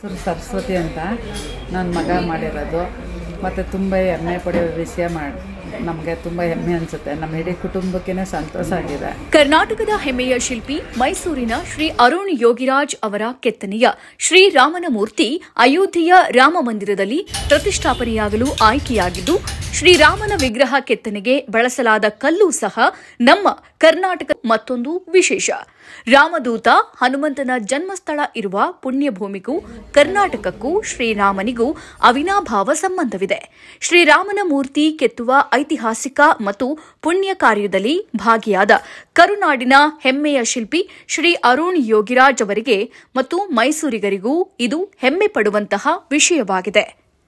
ಹೆಸರು ಸರಸ್ವತಿ ಅಂತ ನನ್ನ ಮಗ ಮಾಡಿರೋದು ಮತ್ತು ತುಂಬ ಹೆಮ್ಮೆ ಪಡೆಯೋ ವಿಷಯ ಮಾಡಿ ನಮಗೆ ತುಂಬ ಹೆಮ್ಮೆ ಅನಿಸುತ್ತೆ ನಮ್ಮ ಇಡೀ ಕುಟುಂಬಕ್ಕೇ ಸಂತೋಷ ಆಗಿದೆ ಕರ್ನಾಟಕದ ಹೆಮ್ಮೆಯ ಶಿಲ್ಪಿ ಮೈಸೂರಿನ ಶ್ರೀ ಅರುಣ್ ಯೋಗಿರಾಜ್ ಅವರ ಕೆತ್ತನೆಯ ಶ್ರೀರಾಮನ ಮೂರ್ತಿ ಅಯೋಧ್ಯೆಯ ರಾಮ ಮಂದಿರದಲ್ಲಿ ಪ್ರತಿಷ್ಠಾಪನೆಯಾಗಲು ಆಯ್ಕೆಯಾಗಿದ್ದು ಶ್ರೀರಾಮನ ವಿಗ್ರಹ ಕೆತ್ತನೆಗೆ ಬಳಸಲಾದ ಕಲ್ಲು ಸಹ ನಮ್ಮ ಕರ್ನಾಟಕ ಮತ್ತೊಂದು ವಿಶೇಷ ರಾಮದೂತ ಹನುಮಂತನ ಜನ್ಮಸ್ಥಳ ಇರುವ ಪುಣ್ಯಭೂಮಿಗೂ ಕರ್ನಾಟಕಕ್ಕೂ ಶ್ರೀರಾಮನಿಗೂ ಅವಿನಾಭಾವ ಸಂಬಂಧವಿದೆ ಶ್ರೀರಾಮನ ಮೂರ್ತಿ ಕೆತ್ತುವ ಐತಿಹಾಸಿಕ ಮತ್ತು ಪುಣ್ಯ ಕಾರ್ಯದಲ್ಲಿ ಭಾಗಿಯಾದ ಕರುನಾಡಿನ ಹೆಮ್ಮೆಯ ಶಿಲ್ಪಿ ಶ್ರೀ ಅರುಣ್ ಯೋಗಿರಾಜ್ ಅವರಿಗೆ ಮತ್ತು ಮೈಸೂರಿಗರಿಗೂ ಇದು ಹೆಮ್ಮೆ ಪಡುವಂತಹ ವಿಷಯವಾಗಿದೆ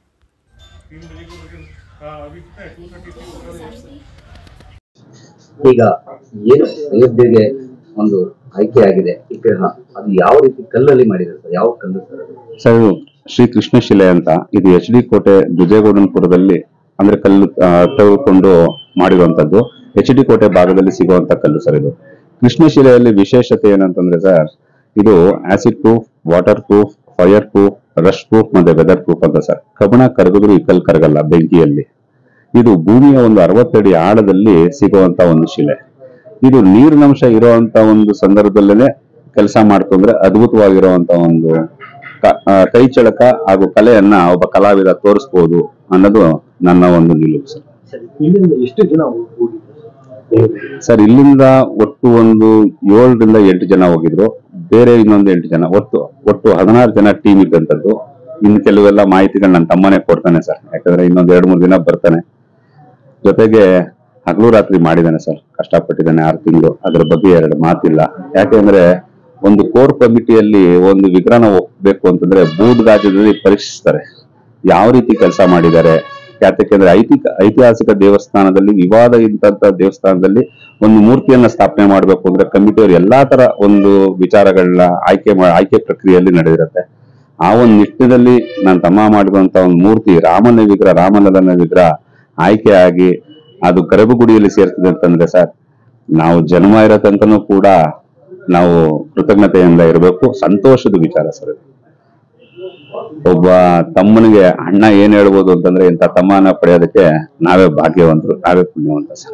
ಈಗ ಏನು ಅಯೋಧ್ಯೆಗೆ ಒಂದು ಆಯ್ಕೆಯಾಗಿದೆ ವಿಗ್ರಹ ಅದು ಯಾವ ರೀತಿ ಕಲ್ಲಲ್ಲಿ ಮಾಡಿದ್ದಾರೆ ಸರ್ ಯಾವ ಕಲ್ಲು ಸರ್ ಅದು ಸರ್ ಇದು ಶ್ರೀ ಕೃಷ್ಣ ಶಿಲೆ ಅಂತ ಇದು ಎಚ್ ಡಿ ಕೋಟೆ ದುಜೇಗೌಡನಪುರದಲ್ಲಿ ಅಂದ್ರೆ ಕಲ್ಲು ಆ, ತೆಗೆದುಕೊಂಡು ಮಾಡಿರುವಂತದ್ದು ಎಚ್ ಡಿ ಕೋಟೆ ಭಾಗದಲ್ಲಿ ಸಿಗುವಂತ ಕಲ್ಲು ಸರ್ ಇದು ಕೃಷ್ಣ ಶಿಲೆಯಲ್ಲಿ ವಿಶೇಷತೆ ಏನಂತಂದ್ರೆ ಸರ್ ಇದು acid proof water proof fire proof rush proof ಮತ್ತೆ ವೆದರ್ ಪ್ರೂಫ್ ಅಂತ ಸರ್ ಕಬ್ಬಣ ಕರಗಿದ್ರು ಈ ಕಲ್ಲು ಕರಗಲ್ಲ ಬೆಂಕಿಯಲ್ಲಿ ಇದು ಭೂಮಿಯ ಒಂದು ಅರವತ್ತಡಿ ಆಳದಲ್ಲಿ ಸಿಗುವಂತ ಒಂದು ಶಿಲೆ ಇದು ನೀರಿನಂಶ ಇರುವಂತ ಒಂದು ಸಂದರ್ಭದಲ್ಲೇ ಕೆಲಸ ಮಾಡ್ತು ಅಂದ್ರೆ ಅದ್ಭುತವಾಗಿರುವಂತ ಒಂದು ಕ- ಆ, ಕೈ ಚಳಕ ಹಾಗೂ ಕಲೆಯನ್ನ ಒಬ್ಬ ಕಲಾವಿದ ತೋರಿಸ್ಬೋದು ಅನ್ನೋದು ನನ್ನ ಒಂದು ನಿಲುವು ಸರ್ ಸರಿ ಇಲ್ಲಿಂದ ಎಷ್ಟು ಜನ ಹೋಗಿದ್ರು ಸರ್ ಇಲ್ಲಿಂದ ಒಟ್ಟು ಒಂದು ಏಳರಿಂದ ಎಂಟು ಜನ ಹೋಗಿದ್ರು ಬೇರೆ ಇನ್ನೊಂದು ಎಂಟು ಜನ ಒಟ್ಟು ಒಟ್ಟು ಹದಿನಾರು ಜನ ಟೀಮ್ ಇದ್ದಂಥದ್ದು ಇನ್ನು ಕೆಲವೆಲ್ಲ ಮಾಹಿತಿಗಳು ನನ್ನ ತಮ್ಮನೇ ಕೊಡ್ತಾನೆ ಸರ್ ಯಾಕಂದ್ರೆ ಇನ್ನೊಂದ್ ಎರಡು ಮೂರು ದಿನ ಬರ್ತಾನೆ ಜೊತೆಗೆ ಹಗಲು ರಾತ್ರಿ ಮಾಡಿದ್ದಾನೆ ಸರ್ ಕಷ್ಟಪಟ್ಟಿದ್ದಾನೆ ಆರು ತಿಂಗಳು ಅದ್ರ ಬಗ್ಗೆ ಎರಡು ಮಾತಿಲ್ಲ ಯಾಕೆಂದ್ರೆ ಒಂದು ಕೋರ್ ಕಮಿಟಿಯಲ್ಲಿ ಒಂದು ವಿಗ್ರಹನ ಒಪ್ಪಬೇಕು ಅಂತಂದ್ರೆ ಬೂದ್ ರಾಜ್ಯದಲ್ಲಿ ಪರೀಕ್ಷಿಸ್ತಾರೆ ಯಾವ ರೀತಿ ಕೆಲಸ ಮಾಡಿದ್ದಾರೆ ಯಾಕೆಂದ್ರೆ ಐತಿಕ ಐತಿಹಾಸಿಕ ದೇವಸ್ಥಾನದಲ್ಲಿ ವಿವಾದ ಇದ್ದಂತ ದೇವಸ್ಥಾನದಲ್ಲಿ ಒಂದು ಮೂರ್ತಿಯನ್ನ ಸ್ಥಾಪನೆ ಮಾಡಬೇಕು ಅಂದ್ರೆ ಕಮಿಟಿಯವರು ಎಲ್ಲಾ ತರ ಒಂದು ವಿಚಾರಗಳನ್ನ ಆಯ್ಕೆ ಮಾ ಆಯ್ಕೆ ಪ್ರಕ್ರಿಯೆಯಲ್ಲಿ ನಡೆದಿರುತ್ತೆ ಆ ಒಂದು ನಿಟ್ಟಿನಲ್ಲಿ ನನ್ನ ತಮ್ಮ ಮಾಡಿರುವಂತ ಒಂದು ಮೂರ್ತಿ ರಾಮನ ವಿಗ್ರಹ ರಾಮಲಲ್ಲನ ವಿಗ್ರಹ ಆಯ್ಕೆ ಆಗಿ ಅದು ಗರ್ಭಗುಡಿಯಲ್ಲಿ ಸೇರ್ತದೆ ಅಂತಂದ್ರೆ ಸರ್ ನಾವು ಜನ್ಮ ಇರೋ ತನಕನೂ ಕೂಡ ನಾವು ಕೃತಜ್ಞತೆಯಿಂದ ಇರಬೇಕು ಸಂತೋಷದ ವಿಚಾರ ಸರ್ ಇದು ಒಬ್ಬ ತಮ್ಮನಿಗೆ ಅಣ್ಣ ಏನ್ ಹೇಳ್ಬೋದು ಅಂತಂದ್ರೆ ಇಂಥ ತಮ್ಮನ ಪಡೆಯೋದಕ್ಕೆ ನಾವೇ ಭಾಗ್ಯವಂತರು ನಾವೇ ಪುಣ್ಯವಂತ ಸರ್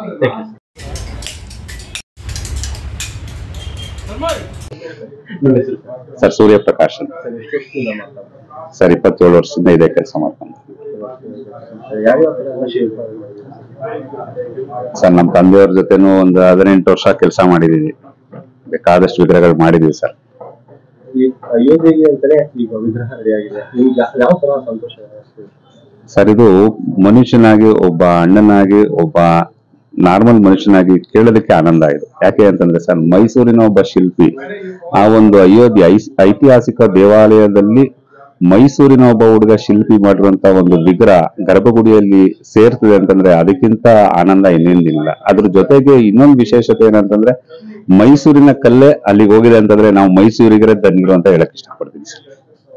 ನಿಮ್ಮ ಹೆಸರು ಸರ್ ಸರ್ ಸೂರ್ಯಪ್ರಕಾಶ್ ಅಂತ ಸರ್ ಎಷ್ಟು ವರ್ಷದಿಂದ ಮಾಡ್ತಾ ಸರ್ ಇಪ್ಪತ್ತೇಳು ವರ್ಷದಿಂದ ಇದೇ ಕೆಲಸ ಮಾಡ್ಕೊಂಡು ಯಾವ್ಯಾವ ಥರ ಎಲ್ಲ shape ಮಾಡಿದ್ದೀರಾ? ಸರ್ ನಮ್ಮ ತಂದೆಯವ್ರ ಜೊತೆನೂ ಒಂದು ಹದಿನೆಂಟು ವರ್ಷ ಕೆಲಸ ಮಾಡಿದೀವಿ ಬೇಕಾದಷ್ಟು ವಿಗ್ರಹಗಳು ಮಾಡಿದೀವಿ ಸರ್ ಈ ಅಯೋಧ್ಯೆಗೆ ಅಂತಾನೆ ಈಗ ವಿಗ್ರಹ ರೆಡಿ ಆಗಿದೆ ನಿಮ್ಗೆ ಯಾ- ಯಾವ ತರ ಸಂತೋಷ ಅನಿಸ್ತಿದೆ? ಸರ್ ಇದು ಮನುಷ್ಯನಾಗಿ ಒಬ್ಬ ಅಣ್ಣನಾಗಿ ಒಬ್ಬ ನಾರ್ಮಲ್ ಮನುಷ್ಯನಾಗಿ ಕೇಳೋದಕ್ಕೆ ಆನಂದ ಇದು ಯಾಕೆ ಅಂತಂದ್ರೆ ಸರ್ ಮೈಸೂರಿನ ಒಬ್ಬ ಶಿಲ್ಪಿ ಆ ಒಂದು ಅಯೋಧ್ಯೆ ಐಸ್- ಐತಿಹಾಸಿಕ ದೇವಾಲಯದಲ್ಲಿ ಮೈಸೂರಿನ ಒಬ್ಬ ಹುಡುಗ ಶಿಲ್ಪಿ ಮಾಡಿರುವಂತ ಒಂದು ವಿಗ್ರಹ ಗರ್ಭಗುಡಿಯಲ್ಲಿ ಸೇರ್ತದೆ ಅಂತಂದ್ರೆ ಅದಕ್ಕಿಂತ ಆನಂದ ಇನ್ನೇನಿಲ್ಲ ಅದ್ರ ಜೊತೆಗೆ ಇನ್ನೊಂದು ವಿಶೇಷತೆ ಏನಂತಂದ್ರೆ ಮೈಸೂರಿನ ಕಲ್ಲೇ ಅಲ್ಲಿಗೆ ಹೋಗಿದೆ ಅಂತಂದ್ರೆ ನಾವು ಮೈಸೂರಿಗರೇ ಧನ್ಯರು ಅಂತ ಹೇಳಕ್ ಇಷ್ಟಪಡ್ತೀನಿ ಸರ್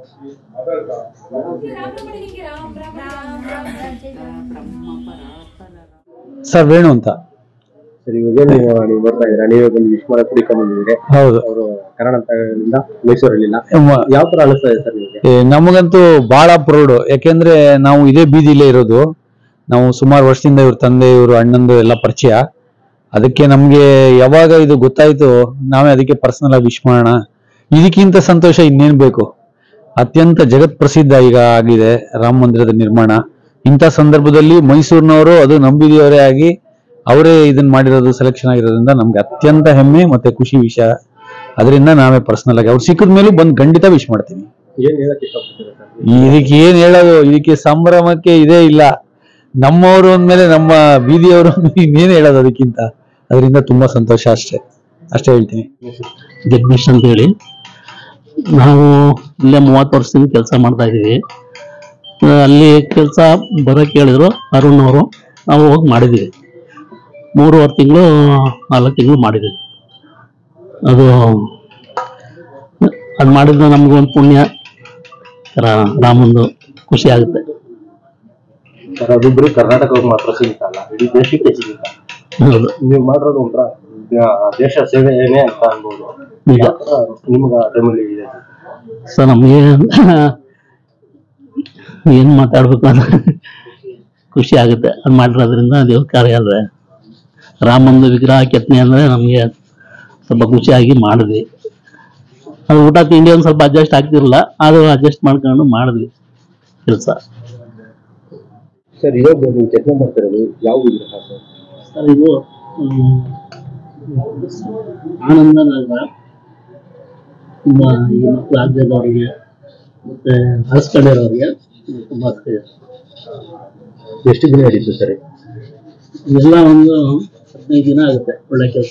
ಸರ್ ವೇಣು ಅಂತ ಸರ್ ಇವಾಗ ನೀವು ನೀವು ಬರ್ತಾ ಇದ್ದೀರಾ ನೀವೇ ಬಂದು ವಿಶ್ ಮಾಡಕ್ ಹುಡುಕೊಂಡ್ ಬಂದಿದ್ದೀರಿ ಹೌದು ಅವರು ಕರ್ನಾಟಕದಿಂದ ಮೈಸೂರಲ್ಲಿಲ್ಲ ಮ- ಯಾವ ತರ ಅನಿಸ್ತಾ ಇದೆ ಸರ್ ನಿಮಗೆ ಏ, ನಮಗಂತೂ ಬಹಳ ಪ್ರೌಡ್ ಯಾಕೆಂದ್ರೆ ನಾವು ಇದೇ ಬೀದಿಲೇ ಇರೋದು ನಾವು ಸುಮಾರು ವರ್ಷದಿಂದ ಇವ್ರ ತಂದೆ ಇವರು ಅಣ್ಣಂದು ಎಲ್ಲ ಪರಿಚಯ ಅದಕ್ಕೆ ನಮ್ಗೆ ಯಾವಾಗ ಇದು ಗೊತ್ತಾಯ್ತು ನಾವೇ ಅದಕ್ಕೆ ಪರ್ಸನಲ್ ಆಗಿ ವಿಶ್ ಮಾಡೋಣ ಇದಕ್ಕಿಂತ ಸಂತೋಷ ಇನ್ನೇನ್ ಬೇಕು ಅತ್ಯಂತ ಜಗತ್ ಪ್ರಸಿದ್ಧ ಈಗ ಆಗಿದೆ ರಾಮ ಮಂದಿರದ ನಿರ್ಮಾಣ ಇಂಥ ಸಂದರ್ಭದಲ್ಲಿ ಮೈಸೂರಿನವರು ಅದು ನಂಬಿದೆಯವರೇ ಆಗಿ ಅವರೇ ಇದನ್ನ ಮಾಡಿರೋದು ಸೆಲೆಕ್ಷನ್ ಆಗಿರೋದ್ರಿಂದ ನಮ್ಗೆ ಅತ್ಯಂತ ಹೆಮ್ಮೆ ಮತ್ತೆ ಖುಷಿ ವಿಷಯ ಅದರಿಂದ ನಾವೇ ಪರ್ಸನಲ್ ಆಗಿ ಅವ್ರು ಸಿಕ್ಕಿದ ಮೇಲೂ ಬಂದು ಖಂಡಿತ ವಿಶ್ ಮಾಡ್ತೀನಿ ಏನ್ ಹೇಳಕ್ ಇಷ್ಟಪಡ್ತೀರಾ ಸರ್ ಇದಕ್ಕೆ ಏನ್ ಹೇಳೋದು ಇದಕ್ಕೆ ಸಂಭ್ರಮಕ್ಕೆ ಇದೇ ಇಲ್ಲ ನಮ್ಮವರು ಅಂದ್ಮೇಲೆ ನಮ್ಮ ಬೀದಿಯವರು ಇನ್ನೇನು ಹೇಳೋದು ಅದಕ್ಕಿಂತ ಅದರಿಂದ ತುಂಬಾ ಸಂತೋಷ ಅಷ್ಟೇ ಅಷ್ಟೇ ಹೇಳ್ತೀನಿ ಜಗದೀಶ್ ಅಂತ ಹೇಳಿ ನಾವು ಇಲ್ಲೇ ಮೂವತ್ತು ವರ್ಷದಿಂದ ಕೆಲಸ ಮಾಡ್ತಾ ಇದ್ದೀವಿ ಆ, ಅಲ್ಲಿ ಕೆಲಸ ಬರೋಕೆ ಹೇಳಿದ್ರು ಅರುಣ್ ಅವರು ನಾವು ಹೋಗಿ ಮಾಡಿದ್ದೀವಿ ಮೂರುವರೆ ತಿಂಗಳು ನಾಲ್ಕು ತಿಂಗಳು ಮಾಡಿದ್ದೀವಿ ಅದು ಅದು ಮಾಡಿದ್ರೆ ನಮಗೊಂದು ಪುಣ್ಯ ರಾ- ರಾಮಂದು ಖುಷಿ ಆಗುತ್ತೆ ಸರ್ ಅದು ಬರೀ ಕರ್ನಾಟಕಕ್ಕೆ ಮಾತ್ರ ಸೀಮಿತ ಅಲ್ಲ ಇಡೀ ದೇಶಕ್ಕೆ ಸೀಮಿತ ಹೌದು ನೀವು ಮಾಡಿರೋದು ಒಂಥರ ದ- ದೇಶ ಸೇವೆನೇ ಅಂತ ಅನ್ಬೋದು ನಿಜ ಯಾವ ತರ ನಿಮ್ಗೆ ಆ ಟೈಮಲ್ಲಿ ಇದೆ ಸರ್ ನಮಗೆ ಏನು ಮಾತಾಡ್ಬೇಕು ಅಂತ ಖುಷಿ ಆಗುತ್ತೆ ಅದು ಮಾಡಿರೋದ್ರಿಂದ ದೇವ್ರ ಕಾರ್ಯ ಅಲ್ವೇ ರಾಮಂದು ವಿಗ್ರಹ ಕೆತ್ತನೆ ಅಂದರೆ ನಮಗೆ ಸ್ವಲ್ಪ ಖುಷಿಯಾಗಿ ಮಾಡಿದ್ವಿ ಅದು ಊಟ ತಿಂಡಿ ಒಂದು ಸ್ವಲ್ಪ ಅಡ್ಜಸ್ಟ್ ಆಗ್ತಿರಲಿಲ್ಲ ಆದರೂ ಅಡ್ಜಸ್ಟ್ ಮಾಡ್ಕೊಂಡು ಮಾಡಿದ್ವಿ ಕೆಲಸ ಸರ್ ಇವಾಗ ನೀವು ಕೆತ್ತನೆ ಮಾಡ್ತಿರೋದು ಯಾವ ವಿಗ್ರಹ ಸರ್ ಸರ್ ಇದು ಹ್ಮ್, ಆನಂದ ನಗರ ತುಂಬ ಈ ಮಕ್ಕಳು ಆಗದಿದ್ದವರಿಗೆ ಮತ್ತೆ ಹಳಸ್ಕೊಂಡಿರೋರಿಗೆ ತುಂಬ ಆಗ್ತಿದೆ ಎಷ್ಟು ದಿನ ಹಿಡಿತು ಸರ್ ಇದೆಲ್ಲ ಒಂದು ಹದಿನೈದು ದಿನ ಆಗುತ್ತೆ ಒಳ್ಳೆ ಕೆಲಸ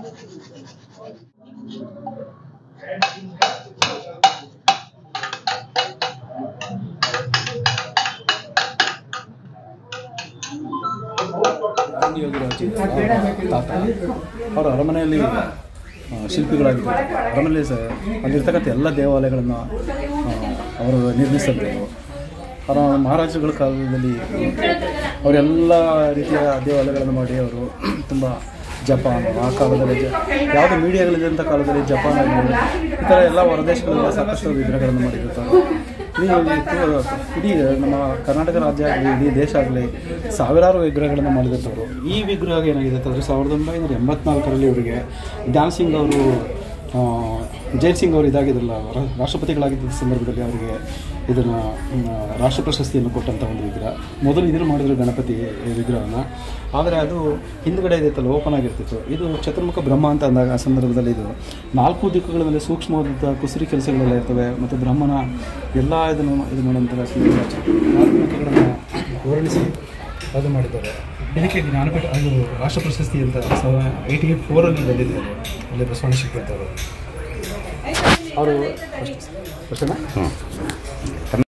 ತಾತ ಅವರು ಅರಮನೆಯಲ್ಲಿ ಆ, ಶಿಲ್ಪಿಗಳಾಗಿದ್ದರು ಅರಮನೆಯಲ್ಲಿ ಸ ಅಲ್ಲಿರ್ತಕ್ಕಂಥ ಎಲ್ಲ ದೇವಾಲಯಗಳನ್ನು ಅವರು ನಿರ್ಮಿಸಿದ್ರು ಅವರ ಮಹಾರಾಜರುಗಳ ಕಾಲದಲ್ಲಿ ಅವರೆಲ್ಲ ರೀತಿಯ ದೇವಾಲಯಗಳನ್ನು ಮಾಡಿ ಅವರು ತುಂಬ ಜಪಾನ್ ಆ ಕಾಲದಲ್ಲಿ ಜ ಯಾವುದೇ ಮೀಡಿಯಾಗಳಿದ್ದಂಥ ಕಾಲದಲ್ಲಿ ಜಪಾನ್ ಆಗಲಿ ಈ ಥರ ಎಲ್ಲ ಹೊರದೇಶಗಳೆಲ್ಲ ಸಾಕಷ್ಟು ವಿಗ್ರಹಗಳನ್ನು ಮಾಡಿರ್ತಾರೆ ಇಡೀ ಇಡೀ ನಮ್ಮ ಕರ್ನಾಟಕ ರಾಜ್ಯ ಆಗಲಿ ಇಡೀ ದೇಶ ಆಗಲಿ ಸಾವಿರಾರು ವಿಗ್ರಹಗಳನ್ನು ಮಾಡಿದಂಥವ್ರು ಈ ವಿಗ್ರಹ ಏನಾಗಿದೆ ಅಂತಂದರೆ ಸಾವಿರದ ಒಂಬೈನೂರ ಎಂಬತ್ನಾಲ್ಕರಲ್ಲಿ ಇವರಿಗೆ ಧ್ಯಾನ್ ಸಿಂಗ್ ಅವರು ಆ, ಜೈಲ್ ಸಿಂಗ್ ಅವರು ಇದಾಗಿದ್ರಲ್ಲ ರಾ- ರಾಷ್ಟ್ರಪತಿಗಳಾಗಿದ್ದ ಸಂದರ್ಭದಲ್ಲಿ ಅವರಿಗೆ ಇದನ್ನು ರಾಷ್ಟ್ರ ಪ್ರಶಸ್ತಿಯನ್ನು ಕೊಟ್ಟಂಥ ಒಂದು ವಿಗ್ರಹ ಮೊದಲು ಇದನ್ನು ಮಾಡಿದ್ರು ಗಣಪತಿ ವಿಗ್ರಹನ ಆದರೆ ಅದು ಹಿಂದ್ಗಡೆ ಇದಿತ್ತಲ್ಲ ಓಪನ್ ಆಗಿರ್ತಿತ್ತು ಇದು ಚತುರ್ಮುಖ ಬ್ರಹ್ಮ ಅಂತ ಅಂದಾಗ ಆ ಸಂದರ್ಭದಲ್ಲಿ ಇದು ನಾಲ್ಕು ದಿಕ್ಕುಗಳ ಮೇಲೆ ಸೂಕ್ಷ್ಮವಾದಂಥ ಕುಸುರಿ ಕೆಲಸಗಳೆಲ್ಲ ಇರ್ತವೆ ಮತ್ತು ಬ್ರಹ್ಮನ ಎಲ್ಲ ಇದನ್ನು ಇದು ಮಾಡೋಂಥ ನಾಲ್ಕು ಮುಖಗಳನ್ನು ವರ್ಣಿಸಿ ಅದು ಮಾಡಿದ್ದಾರೆ ಇದಕ್ಕೆ ಜ್ಞಾನಪೀಠ ಅದು ರಾಷ್ಟ್ರ ಪ್ರಶಸ್ತಿ ಅಂತ ಸಾವಿರ ಏಯ್ಟಿ ಏಟ್ ಫೋರಲ್ಲಿ ಬಂದಿದೆ ಅದು ಅಲ್ಲಿ ಬಸವಣ್ಣ ಶಿಕ್ಷಕರು ಅವರು ಅಷ್ಟೇ ಅಷ್ಟೇನಾ